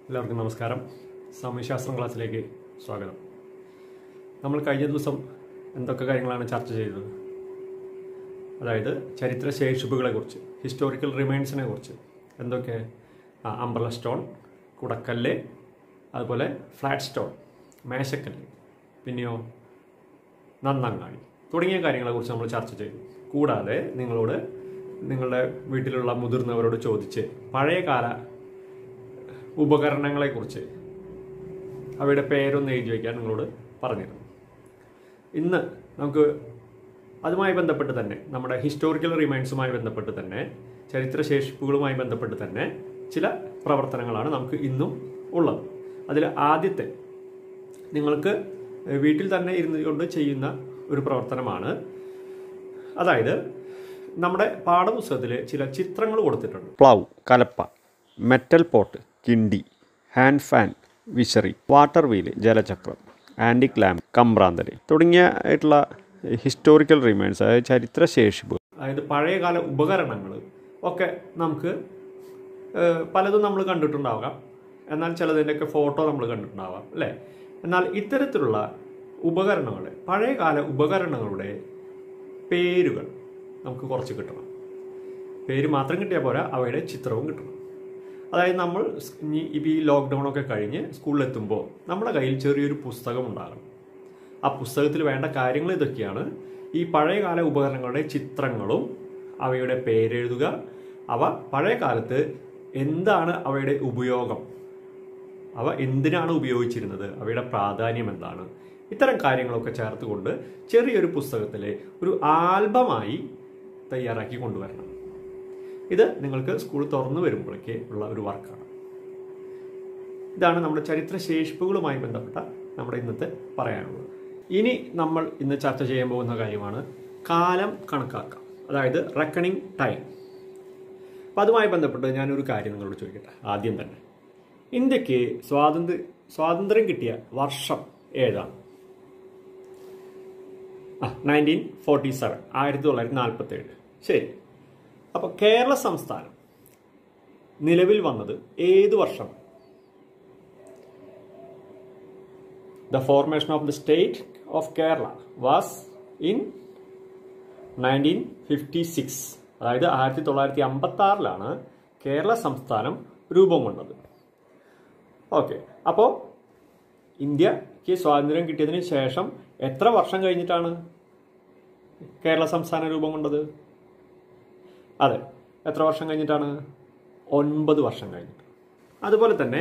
എല്ലാവർക്കും നമസ്കാരം സാമൂഹ്യശാസ്ത്രം ക്ലാസ്സിലേക്ക് സ്വാഗതം നമ്മൾ കഴിഞ്ഞ ദിവസം എന്തൊക്കെ കാര്യങ്ങളാണ് ചർച്ച ചെയ്തത് അതായത് ചരിത്ര ശേഷിപ്പുകളെ കുറിച്ച് ഹിസ്റ്റോറിക്കൽ റിമൈൻസിനെ കുറിച്ച് എന്തൊക്കെ ആ, അംബ്രല സ്റ്റോൺ കുടക്കല്ല് അതുപോലെ ഫ്ലാറ്റ് സ്റ്റോൺ മേശക്കല്ല് പിന്നെയോ നന്നങ്ങാടി തുടങ്ങിയ കാര്യങ്ങളെക്കുറിച്ച് നമ്മൾ ചർച്ച ചെയ്തു കൂടാതെ നിങ്ങളോട് നിങ്ങളുടെ വീട്ടിലുള്ള മുതിർന്നവരോട് ചോദിച്ച് പഴയകാല ഉപകരണങ്ങളെക്കുറിച്ച് അവയുടെ പേരൊന്ന് എഴുതി വയ്ക്കാൻ നിങ്ങളോട് പറഞ്ഞിരുന്നു ഇന്ന് നമുക്ക് അതുമായി ബന്ധപ്പെട്ട് തന്നെ നമ്മുടെ ഹിസ്റ്റോറിക്കൽ റിമൈൻസുമായി ബന്ധപ്പെട്ട് തന്നെ ചരിത്രശേഷിപ്പുകളുമായി ബന്ധപ്പെട്ട് തന്നെ ചില പ്രവർത്തനങ്ങളാണ് നമുക്ക് ഇന്നും ഉള്ളത് അതിൽ ആദ്യത്തെ നിങ്ങൾക്ക് വീട്ടിൽ തന്നെ ഇരുന്നു കൊണ്ട് ചെയ്യുന്ന ഒരു പ്രവർത്തനമാണ് അതായത് നമ്മുടെ പാഠപുസ്തകത്തിൽ ചില ചിത്രങ്ങൾ കൊടുത്തിട്ടുണ്ട് പ്ലൗ കലപ്പ മെറ്റൽ പോട്ട് കിണ്ടി ഹാൻഡ് ഫാൻ വിശറി വാട്ടർ വീല് ജലചക്രം ആൻറ്റിക് ലാമ്പ് കമ്പ്രാന്തല് തുടങ്ങിയ ആയിട്ടുള്ള ഹിസ്റ്റോറിക്കൽ റിമൈൻസ് അതായത് ചരിത്രശേഷിപ്പ് അതായത് പഴയകാല ഉപകരണങ്ങൾ ഒക്കെ നമുക്ക് ഏഹ്, പലതും നമ്മൾ കണ്ടിട്ടുണ്ടാവാം എന്നാൽ ചിലതിൻ്റെയൊക്കെ ഫോട്ടോ നമ്മൾ കണ്ടിട്ടുണ്ടാവാം അല്ലേ എന്നാൽ ഇത്തരത്തിലുള്ള ഉപകരണങ്ങൾ പഴയകാല ഉപകരണങ്ങളുടെ പേരുകൾ നമുക്ക് കുറച്ച് കിട്ടണം പേര് മാത്രം കിട്ടിയാൽ പോരാ അവയുടെ ചിത്രവും കിട്ടണം അതായത് നമ്മൾ സ് ഇനി ഇപ്പോൾ ഈ ലോക്ക്ഡൗൺ ഒക്കെ കഴിഞ്ഞ് സ്കൂളിലെത്തുമ്പോൾ നമ്മുടെ കയ്യിൽ ചെറിയൊരു പുസ്തകം ഉണ്ടാകണം ആ പുസ്തകത്തിൽ വേണ്ട കാര്യങ്ങൾ ഇതൊക്കെയാണ് ഈ പഴയകാല ഉപകരണങ്ങളുടെ ചിത്രങ്ങളും അവയുടെ പേരെഴുതുക അവ പഴയ കാലത്ത് എന്താണ് അവയുടെ ഉപയോഗം അവ എന്തിനാണ് ഉപയോഗിച്ചിരുന്നത് അവയുടെ പ്രാധാന്യം എന്താണ് ഇത്തരം കാര്യങ്ങളൊക്കെ ചേർത്തുകൊണ്ട് ചെറിയൊരു പുസ്തകത്തിൽ ഒരു ആൽബമായി തയ്യാറാക്കി കൊണ്ടുവരണം ഇത് നിങ്ങൾക്ക് സ്കൂൾ തുറന്നു വരുമ്പോഴേക്ക് ഉള്ള ഒരു വർക്കാണ് ഇതാണ് നമ്മുടെ ചരിത്ര ശേഷിപ്പുകളുമായി ബന്ധപ്പെട്ട നമ്മുടെ ഇന്നത്തെ പറയാനുള്ളത് ഇനി നമ്മൾ ഇന്ന് ചർച്ച ചെയ്യാൻ പോകുന്ന കാര്യമാണ് കാലം കണക്കാക്കാം അതായത് റെക്കണിംഗ് ടൈം അപ്പം അതുമായി ബന്ധപ്പെട്ട് ഞാനൊരു കാര്യം നിങ്ങളോട് ചോദിക്കട്ടെ ആദ്യം തന്നെ ഇന്ത്യക്ക് സ്വാതന്ത്ര്യ സ്വാതന്ത്ര്യം കിട്ടിയ വർഷം ഏതാണ് ആ നയൻറ്റീൻ ഫോർട്ടി സെവൻ ആയിരത്തി തൊള്ളായിരത്തി നാൽപ്പത്തി ഏഴ് ശരി അപ്പോൾ കേരള സംസ്ഥാനം നിലവിൽ വന്നത് ഏത് വർഷം the formation of the state of Kerala was in nineteen fifty six അതായത് ആയിരത്തി തൊള്ളായിരത്തി അമ്പത്തി ആറിലാണ് കേരള സംസ്ഥാനം രൂപം കൊണ്ടത് ഓക്കെ അപ്പോൾ ഇന്ത്യക്ക് സ്വാതന്ത്ര്യം കിട്ടിയതിന് ശേഷം എത്ര വർഷം കഴിഞ്ഞിട്ടാണ് കേരള സംസ്ഥാനം രൂപം കൊണ്ടത് അതെ എത്ര വർഷം കഴിഞ്ഞിട്ടാണ് ഒൻപത് വർഷം കഴിഞ്ഞിട്ട് അതുപോലെ തന്നെ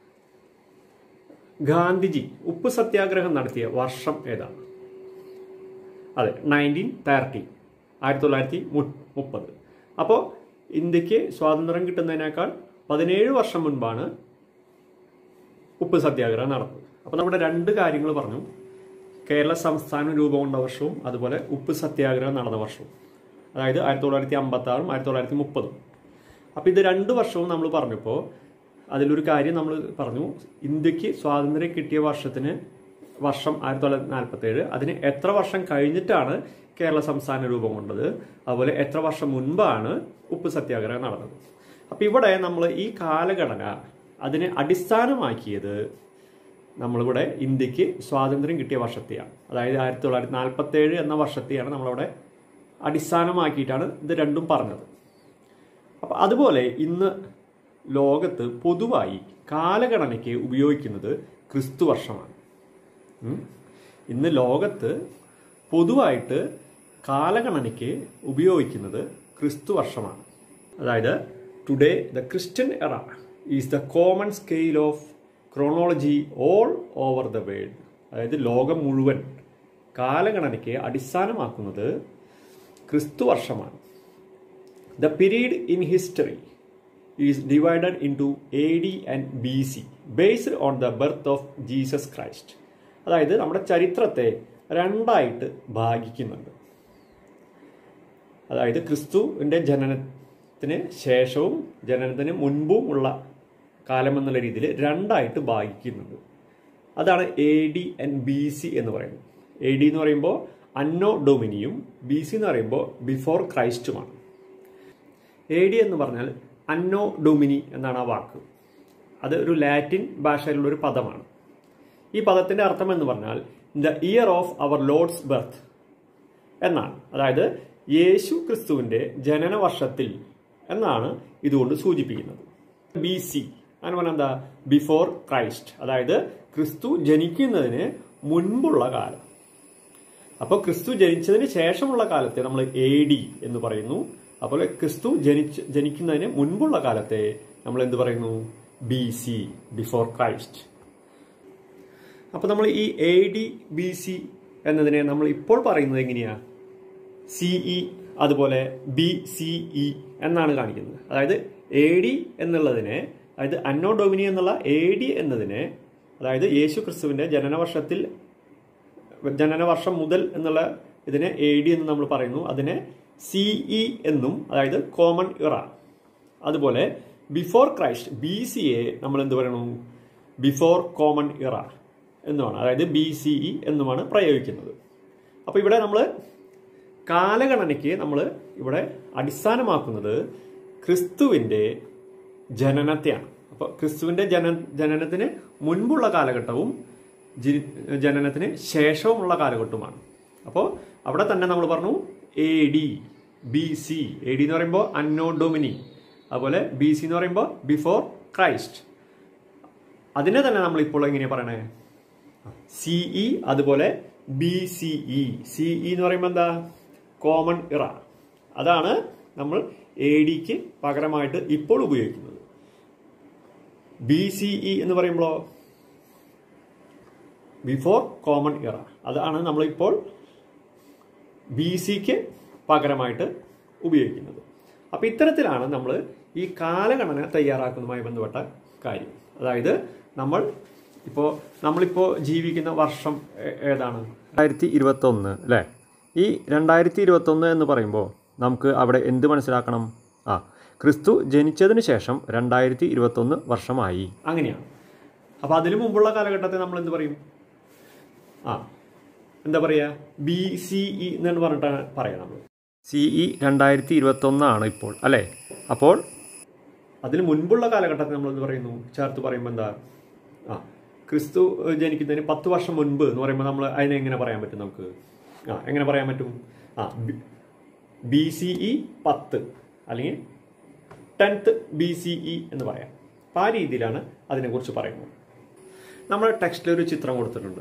ഗാന്ധിജി ഉപ്പ് സത്യാഗ്രഹം നടത്തിയ വർഷം ഏതാണ് അതെ നയൻറ്റീൻ തേർട്ടി ആയിരത്തി തൊള്ളായിരത്തി മുപ്പത് അപ്പോൾ ഇന്ത്യക്ക് സ്വാതന്ത്ര്യം കിട്ടുന്നതിനേക്കാൾ പതിനേഴ് വർഷം മുൻപാണ് ഉപ്പ് സത്യാഗ്രഹം നടന്നത് അപ്പോൾ നമ്മുടെ രണ്ട് കാര്യങ്ങൾ പറഞ്ഞു കേരള സംസ്ഥാനം രൂപം കൊണ്ട വർഷവും അതുപോലെ ഉപ്പ് സത്യാഗ്രഹം നടന്ന വർഷവും അതായത് ആയിരത്തി തൊള്ളായിരത്തി അമ്പത്തി ആറും ആയിരത്തി തൊള്ളായിരത്തി മുപ്പതും അപ്പോൾ ഇത് രണ്ട് വർഷവും നമ്മൾ പറഞ്ഞപ്പോൾ അതിലൊരു കാര്യം നമ്മൾ പറഞ്ഞു ഇന്ത്യക്ക് സ്വാതന്ത്ര്യം കിട്ടിയ വർഷത്തിന് വർഷം ആയിരത്തി തൊള്ളായിരത്തി നാൽപ്പത്തി ഏഴ് അതിന് എത്ര വർഷം കഴിഞ്ഞിട്ടാണ് കേരള സംസ്ഥാന രൂപം കൊണ്ടത് അതുപോലെ എത്ര വർഷം മുൻപാണ് ഉപ്പ് സത്യാഗ്രഹം നടന്നത് അപ്പം ഇവിടെ നമ്മൾ ഈ കാലഘടന അതിനെ അടിസ്ഥാനമാക്കിയത് നമ്മളിവിടെ ഇന്ത്യക്ക് സ്വാതന്ത്ര്യം കിട്ടിയ വർഷത്തെയാണ് അതായത് ആയിരത്തി തൊള്ളായിരത്തി നാൽപ്പത്തി ഏഴ് എന്ന വർഷത്തെയാണ് നമ്മളവിടെ അടിസ്ഥാനമാക്കിയിട്ടാണ് ഇത് രണ്ടും പറഞ്ഞത് അപ്പം അതുപോലെ ഇന്ന് ലോകത്ത് പൊതുവായി കാലഗണനയ്ക്ക് ഉപയോഗിക്കുന്നത് ക്രിസ്തു വർഷമാണ് ഉം. ഇന്ന് ലോകത്ത് പൊതുവായിട്ട് കാലഗണനയ്ക്ക് ഉപയോഗിക്കുന്നത് ക്രിസ്തു വർഷമാണ് അതായത് today the Christian era is the common scale of chronology all over the world അതായത് ലോകം മുഴുവൻ കാലഗണനയ്ക്ക് അടിസ്ഥാനമാക്കുന്നത് ക്രിസ്തു വർഷമാണ് the period in history is divided into A D and B C based on the birth of Jesus Christ അതായത് നമ്മുടെ ചരിത്രത്തെ രണ്ടായിട്ട് ഭാഗിക്കുന്നുണ്ട് അതായത് ക്രിസ്തുവിൻ്റെ ജനനത്തിന് ശേഷവും ജനനത്തിന് മുൻപും ഉള്ള കാലം എന്നുള്ള രീതിയിൽ രണ്ടായിട്ട് ഭാഗിക്കുന്നുണ്ട് അതാണ് A D and B C എന്ന് പറയുന്നത് എ ഡി എന്ന് പറയുമ്പോൾ അന്നോ ഡൊമിനിയും ബി സി എന്ന് പറയുമ്പോൾ ബിഫോർ ക്രൈസ്റ്റുമാണ് എ ഡി എന്ന് പറഞ്ഞാൽ അന്നോ ഡൊമിനി എന്നാണ് ആ വാക്ക് അത് ഒരു ലാറ്റിൻ ഭാഷയിലുള്ള ഒരു പദമാണ് ഈ പദത്തിന്റെ അർത്ഥം എന്ന് പറഞ്ഞാൽ the year of our Lord's birth എന്നാണ് അതായത് യേശു ക്രിസ്തുവിന്റെ ജനന വർഷത്തിൽ എന്നാണ് ഇതുകൊണ്ട് സൂചിപ്പിക്കുന്നത് ബി സി അങ്ങനെ പറഞ്ഞാൽ എന്താ ബിഫോർ ക്രൈസ്റ്റ് അതായത് ക്രിസ്തു ജനിക്കുന്നതിന് മുൻപുള്ള കാലം അപ്പോൾ ക്രിസ്തു ജനിച്ചതിന് ശേഷമുള്ള കാലത്തെ നമ്മൾ എ ഡി എന്ന് പറയുന്നു അപ്പോൾ ക്രിസ്തു ജനിച്ച് ജനിക്കുന്നതിന് മുൻപുള്ള കാലത്തെ നമ്മൾ എന്ത് പറയുന്നു ബി സി ബിഫോർ ക്രൈസ്റ്റ് അപ്പോൾ നമ്മൾ ഈ എ ഡി ബി സി എന്നതിനെ നമ്മൾ ഇപ്പോൾ പറയുന്നത് എങ്ങനെയാ സി ഇ അതുപോലെ ബി സി ഇ എന്നാണ് കാണിക്കുന്നത് അതായത് എ ഡി എന്നുള്ളതിനെ അതായത് അന്നോ ഡൊമിനി എന്നുള്ള എ ഡി എന്നതിനെ അതായത് യേശു ക്രിസ്തുവിന്റെ ജനനവർഷത്തിൽ ജനനവർഷം മുതൽ എന്നുള്ള ഇതിനെ എ ഡി എന്ന് നമ്മൾ പറയുന്നു അതിനെ സി ഇ എന്നും അതായത് കോമൺ ഇറ അതുപോലെ ബിഫോർ ക്രൈസ്റ്റ് ബി സി എ നമ്മൾ എന്ത് പറയണു ബിഫോർ കോമൺ ഇറ എന്നുമാണ് അതായത് ബി സി ഇ എന്നുമാണ് പ്രയോഗിക്കുന്നത് അപ്പോൾ ഇവിടെ നമ്മൾ കാലഗണനയ്ക്ക് നമ്മൾ ഇവിടെ അടിസ്ഥാനമാക്കുന്നത് ക്രിസ്തുവിൻ്റെ ജനനത്തെയാണ് അപ്പോൾ ക്രിസ്തുവിൻ്റെ ജന ജനനത്തിന് മുൻപുള്ള കാലഘട്ടവും ജി- ജനനത്തിന് ശേഷവുമുള്ള കാലഘട്ടവുമാണ് അപ്പോൾ അവിടെ തന്നെ നമ്മൾ പറഞ്ഞു A D B C A D എന്ന് പറയുമ്പോൾ അന്നോ ഡൊമിനി അതുപോലെ ബി സി എന്ന് പറയുമ്പോൾ ബിഫോർ ക്രൈസ്റ്റ് അതിനെ തന്നെ നമ്മൾ ഇപ്പോൾ എങ്ങനെയാ പറയണേ സി ഇ അതുപോലെ B C E C E എന്ന് പറയുമ്പോൾ എന്താ കോമൺ ഇറ അതാണ് നമ്മൾ എ ഡിക്ക് പകരമായിട്ട് ഇപ്പോൾ ഉപയോഗിക്കുന്നത് ബി സി ഇ എന്ന് പറയുമ്പോഴോ ബിഫോർ കോമൺ ഇറ അതാണ് നമ്മളിപ്പോൾ ബി സിക്ക് പകരമായിട്ട് ഉപയോഗിക്കുന്നത് അപ്പോൾ ഇത്തരത്തിലാണ് നമ്മൾ ഈ കാലഗണന തയ്യാറാക്കുന്നതുമായി ബന്ധപ്പെട്ട കാര്യം അതായത് നമ്മൾ ഇപ്പോൾ നമ്മളിപ്പോൾ ജീവിക്കുന്ന വർഷം ഏ- ഏതാണ് രണ്ടായിരത്തി ഇരുപത്തൊന്ന് അല്ലേ ഈ രണ്ടായിരത്തി ഇരുപത്തൊന്ന് എന്ന് പറയുമ്പോൾ നമുക്ക് അവിടെ എന്ത് മനസ്സിലാക്കണം ആ ക്രിസ്തു ജനിച്ചതിന് ശേഷം രണ്ടായിരത്തി ഇരുപത്തൊന്ന് വർഷമായി അങ്ങനെയാണ് അപ്പോൾ അതിനു മുമ്പുള്ള കാലഘട്ടത്തെ നമ്മൾ എന്ത് പറയും ആ എന്താ പറയുക ബി സി ഇ എന്ന് പറഞ്ഞിട്ടാണ് പറയാം നമ്മൾ സി ഇ രണ്ടായിരത്തി ഇരുപത്തൊന്നാണ് ഇപ്പോൾ അല്ലേ അപ്പോൾ അതിന് മുൻപുള്ള കാലഘട്ടത്തിൽ നമ്മൾ എന്ത് പറയുന്നു ചേർത്ത് പറയുമ്പോൾ എന്താ ആ ക്രിസ്തു ഏഹ്, ജനിക്കുന്നതിന് പത്ത് വർഷം മുൻപ് എന്ന് പറയുമ്പോൾ നമ്മൾ അതിനെ എങ്ങനെ പറയാൻ പറ്റും നമുക്ക് ആ എങ്ങനെ പറയാൻ പറ്റും ആ ബി സി ഇ പത്ത് അല്ലെങ്കിൽ ടെൻത്ത് ബി സി ഇ എന്ന് പറയാം അപ്പോൾ ആ രീതിയിലാണ് അതിനെക്കുറിച്ച് പറയുന്നത് നമ്മുടെ ടെക്സ്റ്റിൽ ഒരു ചിത്രം കൊടുത്തിട്ടുണ്ട്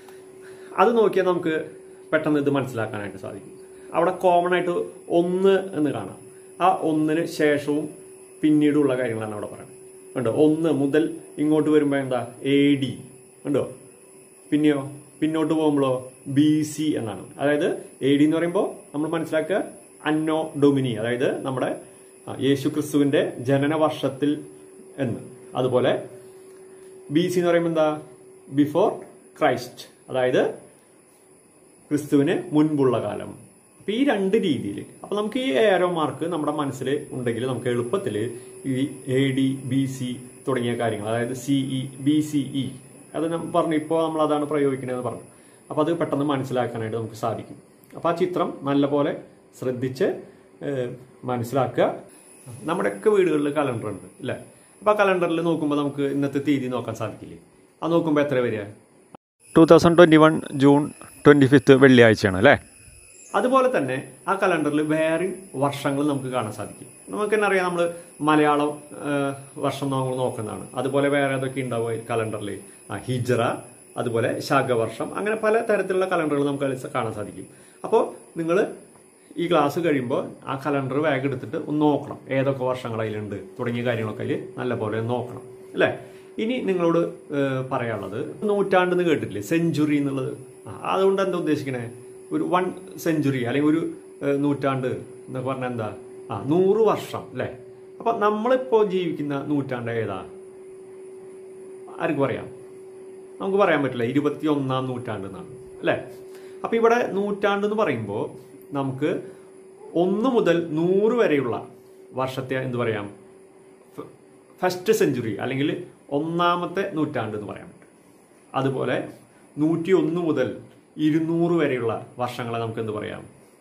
അത് നോക്കിയാൽ നമുക്ക് പെട്ടെന്ന് ഇത് മനസ്സിലാക്കാനായിട്ട് സാധിക്കും അവിടെ കോമൺ ആയിട്ട് ഒന്ന് എന്ന് കാണാം ആ ഒന്നിന് ശേഷവും പിന്നീടുള്ള കാര്യങ്ങളാണ് അവിടെ പറയുന്നത് ഉണ്ടോ ഒന്ന് മുതൽ ഇങ്ങോട്ട് വരുമ്പോൾ എന്താ എ ഡി ഉണ്ടോ പിന്നെയോ പിന്നോട്ട് പോകുമ്പോഴോ ബി സി എന്നാണ് അതായത് എ ഡി എന്ന് പറയുമ്പോൾ നമ്മൾ മനസ്സിലാക്കുക അന്നോ ഡൊമിനി അതായത് നമ്മുടെ ആ, യേശു ക്രിസ്തുവിന്റെ ജനന വർഷത്തിൽ എന്ന് അതുപോലെ ബി സി എന്ന് പറയുമ്പോൾ എന്താ ബിഫോർ ക്രൈസ്റ്റ് അതായത് ക്രിസ്തുവിന് മുൻപുള്ള കാലം അപ്പൊ ഈ രണ്ട് രീതിയിൽ അപ്പൊ നമുക്ക് ഈ ഏരോ മാർക്ക് നമ്മുടെ മനസ്സിൽ ഉണ്ടെങ്കിൽ നമുക്ക് എളുപ്പത്തിൽ ഈ എ ഡി ബി സി തുടങ്ങിയ കാര്യങ്ങൾ അതായത് C E B C E അത് ഞാൻ പറഞ്ഞു ഇപ്പോൾ നമ്മൾ അതാണ് പ്രയോഗിക്കണതെന്ന് പറഞ്ഞു അപ്പൊ അത് പെട്ടെന്ന് മനസ്സിലാക്കാനായിട്ട് നമുക്ക് സാധിക്കും അപ്പൊ ആ ചിത്രം നല്ലപോലെ ശ്രദ്ധിച്ച് ഏഹ്, മനസ്സിലാക്കുക നമ്മുടെയൊക്കെ വീടുകളിൽ കലണ്ടർ ഉണ്ട് അല്ലേ അപ്പൊ ആ കലണ്ടറിൽ നോക്കുമ്പോൾ നമുക്ക് ഇന്നത്തെ തീയതി നോക്കാൻ സാധിക്കില്ലേ അത് നോക്കുമ്പോൾ എത്ര വരിക two thousand twenty one June twenty fifth വെള്ളിയാഴ്ചയാണ് അല്ലേ അതുപോലെ തന്നെ ആ കലണ്ടറിൽ വേറെ വർഷങ്ങൾ നമുക്ക് കാണാൻ സാധിക്കും നമുക്ക് തന്നെ അറിയാം നമ്മൾ മലയാളം ആ, വർഷം നമ്മൾ നോക്കുന്നതാണ് അതുപോലെ വേറെ ഏതൊക്കെ ഉണ്ടാവുക കലണ്ടറിൽ ആ ഹിജറ അതുപോലെ ശാഖവർഷം അങ്ങനെ പല തരത്തിലുള്ള കലണ്ടറുകൾ നമുക്ക് അതിൽ കാണാൻ സാധിക്കും അപ്പോൾ നിങ്ങൾ ഈ ക്ലാസ് കഴിയുമ്പോൾ ആ കലണ്ടർ വേഗം എടുത്തിട്ട് ഒന്ന് നോക്കണം ഏതൊക്കെ വർഷങ്ങൾ അതിലുണ്ട് തുടങ്ങിയ കാര്യങ്ങളൊക്കെ അതിൽ നല്ലപോലെ നോക്കണം അല്ലേ ഇനി നിങ്ങളോട് ഏഹ്, പറയാനുള്ളത് നൂറ്റാണ്ടെന്ന് കേട്ടിട്ടില്ലേ സെഞ്ചുറി എന്നുള്ളത് ആ, അതുകൊണ്ട് എന്താ ഉദ്ദേശിക്കണേ ഒരു വൺ സെഞ്ചുറി അല്ലെങ്കിൽ ഒരു ഏഹ്, നൂറ്റാണ്ട് എന്നൊക്കെ പറഞ്ഞാൽ എന്താ ആ നൂറ് വർഷം അല്ലേ അപ്പൊ നമ്മളിപ്പോ ജീവിക്കുന്ന നൂറ്റാണ്ട് ഏതാ ആർക്ക് പറയാം നമുക്ക് പറയാൻ പറ്റില്ല ഇരുപത്തി ഒന്നാം നൂറ്റാണ്ട് എന്നാണ് അല്ലേ അപ്പൊ ഇവിടെ നൂറ്റാണ്ട് എന്ന് പറയുമ്പോൾ നമുക്ക് ഒന്ന് മുതൽ നൂറ് വരെയുള്ള വർഷത്തെ എന്ത് പറയാം ഫസ്റ്റ് സെഞ്ചുറി അല്ലെങ്കിൽ ഒന്നാമത്തെ നൂറ്റാണ്ട് എന്ന് പറയാൻ പറ്റും അതുപോലെ നൂറ്റി ഒന്ന് മുതൽ ഇരുന്നൂറ് വരെയുള്ള വർഷങ്ങളെ നമുക്ക് എന്ത് പറയാം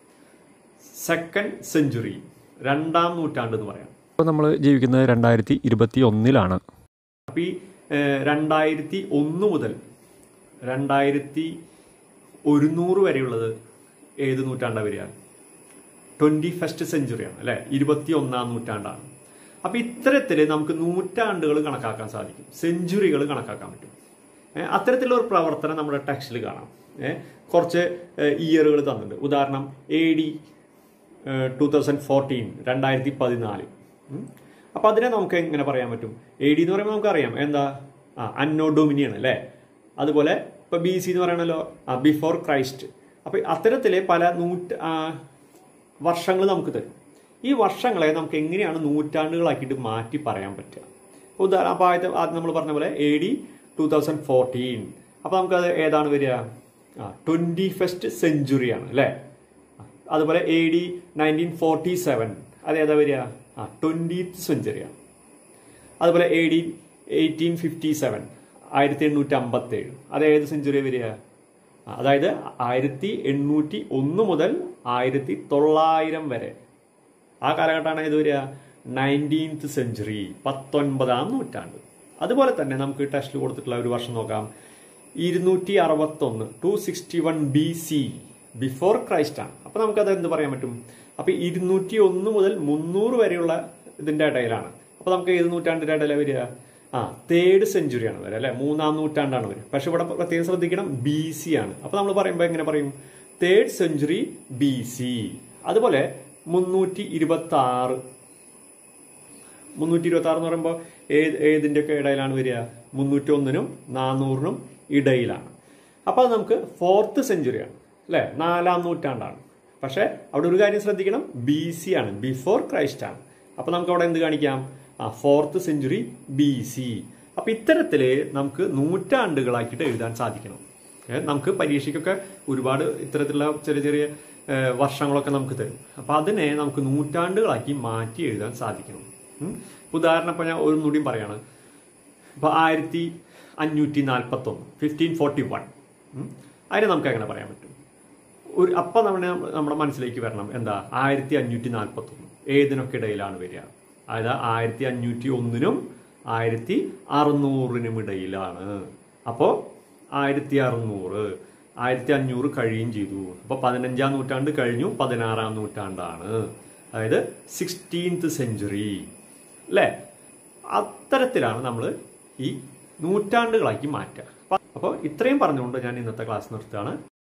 സെക്കൻഡ് സെഞ്ചുറി രണ്ടാം നൂറ്റാണ്ട് എന്ന് പറയാം ഇപ്പോൾ നമ്മൾ ജീവിക്കുന്നത് രണ്ടായിരത്തി ഇരുപത്തി ഒന്നിലാണ് അപ്പോൾ ഈ ഏഹ്, രണ്ടായിരത്തി ഒന്ന് മുതൽ രണ്ടായിരത്തി ഒരുന്നൂറ് വരെയുള്ളത് ഏത് നൂറ്റാണ്ടാണ് വരിക ട്വന്റി ഫസ്റ്റ് സെഞ്ചുറിയാണ് അല്ലെ ഇരുപത്തി ഒന്നാം നൂറ്റാണ്ടാണ് അപ്പൊ ഇത്തരത്തിൽ നമുക്ക് നൂറ്റാണ്ടുകൾ കണക്കാക്കാൻ സാധിക്കും സെഞ്ചുറികൾ കണക്കാക്കാൻ പറ്റും ഏഹ് അത്തരത്തിലുള്ള ഒരു പ്രവർത്തനം നമ്മുടെ ടെക്സ്റ്റിൽ കാണാം ഏഹ് കുറച്ച് ഇയറുകൾ തന്നിട്ടുണ്ട് ഉദാഹരണം A D two thousand fourteen രണ്ടായിരത്തി പതിനാല് അപ്പൊ അതിനെ നമുക്ക് എങ്ങനെ പറയാൻ പറ്റും എ ഡി എന്ന് പറയുമ്പോൾ നമുക്കറിയാം എന്താ ആ അന്നോ ഡൊമിനിയാണ് അല്ലേ അതുപോലെ ഇപ്പൊ ബി സി എന്ന് പറയണല്ലോ ആ ബിഫോർ ക്രൈസ്റ്റ് അപ്പൊ അത്തരത്തിലെ പല നൂറ്റ വർഷങ്ങൾ നമുക്ക് തരും ഈ വർഷങ്ങളെ നമുക്ക് എങ്ങനെയാണ് നൂറ്റാണ്ടുകളാക്കിയിട്ട് മാറ്റി പറയാൻ പറ്റുക ഇപ്പോൾ ഉദാഹരണം അപ്പോൾ ആദ്യത്തെ ആദ്യം നമ്മൾ പറഞ്ഞ പോലെ A D two thousand fourteen അപ്പോൾ നമുക്കത് ഏതാണ് വരിക ആ ട്വൻറ്റി ഫസ്റ്റ് സെഞ്ചുറിയാണ് അല്ലേ അതുപോലെ A D nineteen forty seven അത് ഏതാ വരിക ആ ട്വൻറ്റീത്ത് സെഞ്ചുറിയാണ് അതുപോലെ A D eighteen fifty seven ആയിരത്തി എണ്ണൂറ്റി അമ്പത്തേഴ് അത് ഏത് സെഞ്ചുറി വരിക ആ, അതായത് ആയിരത്തി എണ്ണൂറ്റി ഒന്ന് മുതൽ ആയിരത്തി തൊള്ളായിരം വരെ ആ കാലഘട്ടമാണ് ഏത് വരിക നയൻറ്റീൻത്ത് സെഞ്ചുറി പത്തൊൻപതാം നൂറ്റാണ്ട് അതുപോലെ തന്നെ നമുക്ക് ടെസ്റ്റിൽ കൊടുത്തിട്ടുള്ള ഒരു വർഷം നോക്കാം ഇരുന്നൂറ്റി അറുപത്തൊന്ന് two sixty one B C before Christ ആണ് അപ്പൊ നമുക്കത് എന്ത് പറയാൻ പറ്റും അപ്പൊ ഇരുന്നൂറ്റി ഒന്ന് മുതൽ മുന്നൂറ് വരെയുള്ള ഇതിന്റെ ഇടയിലാണ് അപ്പൊ നമുക്ക് ഏത് നൂറ്റാണ്ടിന്റെ ഇടയിലാണ് വരിക ആ തേർഡ് സെഞ്ചുറിയാണ് വരിക അല്ലെ മൂന്നാം നൂറ്റാണ്ടാണ് വരിക പക്ഷെ ഇവിടെ പ്രത്യേകം ശ്രദ്ധിക്കണം ബി സി ആണ് അപ്പൊ നമ്മൾ പറയുമ്പോൾ എങ്ങനെ പറയും തേർഡ് സെഞ്ചുറി ബി സി അതുപോലെ മുന്നൂറ്റി ഇരുപത്തി ആറ് മുന്നൂറ്റി ഇരുപത്തി ആറ് എന്ന് പറയുമ്പോൾ ഏത് ഏതിൻ്റെ ഒക്കെ ഇടയിലാണ് വരിക മുന്നൂറ്റി ഒന്നിനും നാനൂറിനും ഇടയിലാണ് അപ്പോൾ അത് നമുക്ക് ഫോർത്ത് സെഞ്ചുറിയാണ് അല്ലേ നാലാം നൂറ്റാണ്ടാണ് പക്ഷേ അവിടെ ഒരു കാര്യം ശ്രദ്ധിക്കണം ബി സി ആണ് ബിഫോർ ക്രൈസ്റ്റ് ആണ് അപ്പോൾ നമുക്ക് അവിടെ എന്ത് കാണിക്കാം ആ ഫോർത്ത് സെഞ്ചുറി ബി സി അപ്പം ഇത്തരത്തിൽ നമുക്ക് നൂറ്റാണ്ടുകളാക്കിയിട്ട് എഴുതാൻ സാധിക്കണം ഏ, നമുക്ക് പരീക്ഷയ്ക്കൊക്കെ ഒരുപാട് ഇത്തരത്തിലുള്ള ചെറിയ ചെറിയ ഏ, വർഷങ്ങളൊക്കെ നമുക്ക് തരും അപ്പം അതിനെ നമുക്ക് നൂറ്റാണ്ടുകളാക്കി മാറ്റി എഴുതാൻ സാധിക്കണം ഉം. ഇപ്പൊ ഉദാഹരണം ഇപ്പൊ ഞാൻ ഒരു കൂടിയും പറയാണ് ഇപ്പൊ ആയിരത്തി അഞ്ഞൂറ്റി നാൽപ്പത്തി ഒന്ന് ഫിഫ്റ്റീൻ ഫോർട്ടി വൺ അതിനെ നമുക്ക് എങ്ങനെ പറയാൻ പറ്റും ഒരു അപ്പൊ നമ്മുടെ നമ്മുടെ മനസ്സിലേക്ക് വരണം എന്താ ആയിരത്തി അഞ്ഞൂറ്റി നാൽപ്പത്തി ഒന്ന് ഏതിനൊക്കെ ഇടയിലാണ് വരിക അതായത് ആയിരത്തി അഞ്ഞൂറ്റി ഒന്നിനും ആയിരത്തി അറുന്നൂറിനും ഇടയിലാണ് അപ്പോൾ ആയിരത്തി അറുന്നൂറ് ആയിരത്തി അഞ്ഞൂറ് കഴിയുകയും ചെയ്തു അപ്പോൾ പതിനഞ്ചാം നൂറ്റാണ്ട് കഴിഞ്ഞു പതിനാറാം നൂറ്റാണ്ടാണ് അതായത് സിക്സ്റ്റീൻത്ത് സെഞ്ചുറി അല്ലേ അത്തരത്തിലാണ് നമ്മൾ ഈ നൂറ്റാണ്ടുകളാക്കി മാറ്റുക അപ്പോൾ ഇത്രയും പറഞ്ഞുകൊണ്ട് ഞാൻ ഇന്നത്തെ ക്ലാസ് നിർത്തുകയാണ്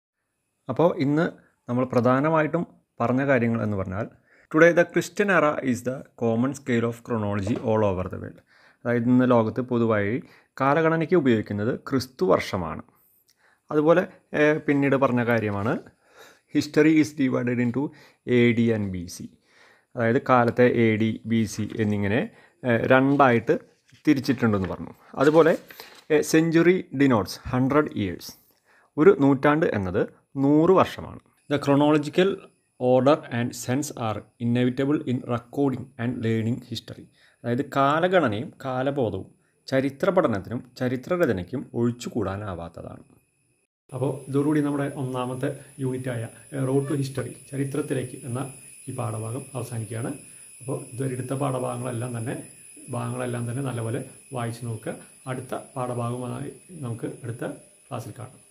അപ്പോൾ ഇന്ന് നമ്മൾ പ്രധാനമായിട്ടും പറഞ്ഞ കാര്യങ്ങൾ എന്ന് പറഞ്ഞാൽ today the Christian era is the common scale of chronology all over the world അതായത് ഇന്ന് ലോകത്ത് പൊതുവായി കാലഗണനയ്ക്ക് ഉപയോഗിക്കുന്നത് ക്രിസ്തു വർഷമാണ് അതുപോലെ ഏഹ്, പിന്നീട് പറഞ്ഞ കാര്യമാണ് history is divided into A D and B C അതായത് കാലത്തെ എ ഡി ബി സി എന്നിങ്ങനെ ഏഹ്, രണ്ടായിട്ട് തിരിച്ചിട്ടുണ്ടെന്ന് പറഞ്ഞു അതുപോലെ സെഞ്ചുറി ഡിനോട്ട്സ് ഹൺഡ്രഡ് ഇയേഴ്സ് ഒരു നൂറ്റാണ്ട് എന്നത് നൂറ് വർഷമാണ് the chronological order and sense are inevitable in recording and learning history അതായത് കാലഗണനയും കാലബോധവും ചരിത്ര പഠനത്തിനും ചരിത്രരചനയ്ക്കും ഒഴിച്ചുകൂടാനാവാത്തതാണ് അപ്പോൾ ഇതോടുകൂടി നമ്മുടെ ഒന്നാമത്തെ യൂണിറ്റായ റോഡ് ടു ഹിസ്റ്ററി ചരിത്രത്തിലേക്ക് എന്ന ഈ പാഠഭാഗം അവസാനിക്കുകയാണ് അപ്പോൾ ഇതുവരെ എടുത്ത പാഠഭാഗങ്ങളെല്ലാം തന്നെ ഭാഗങ്ങളെല്ലാം തന്നെ നല്ലപോലെ വായിച്ചു നോക്കുക അടുത്ത പാഠഭാഗമായി നമുക്ക് അടുത്ത ക്ലാസ്സിൽ കാണാം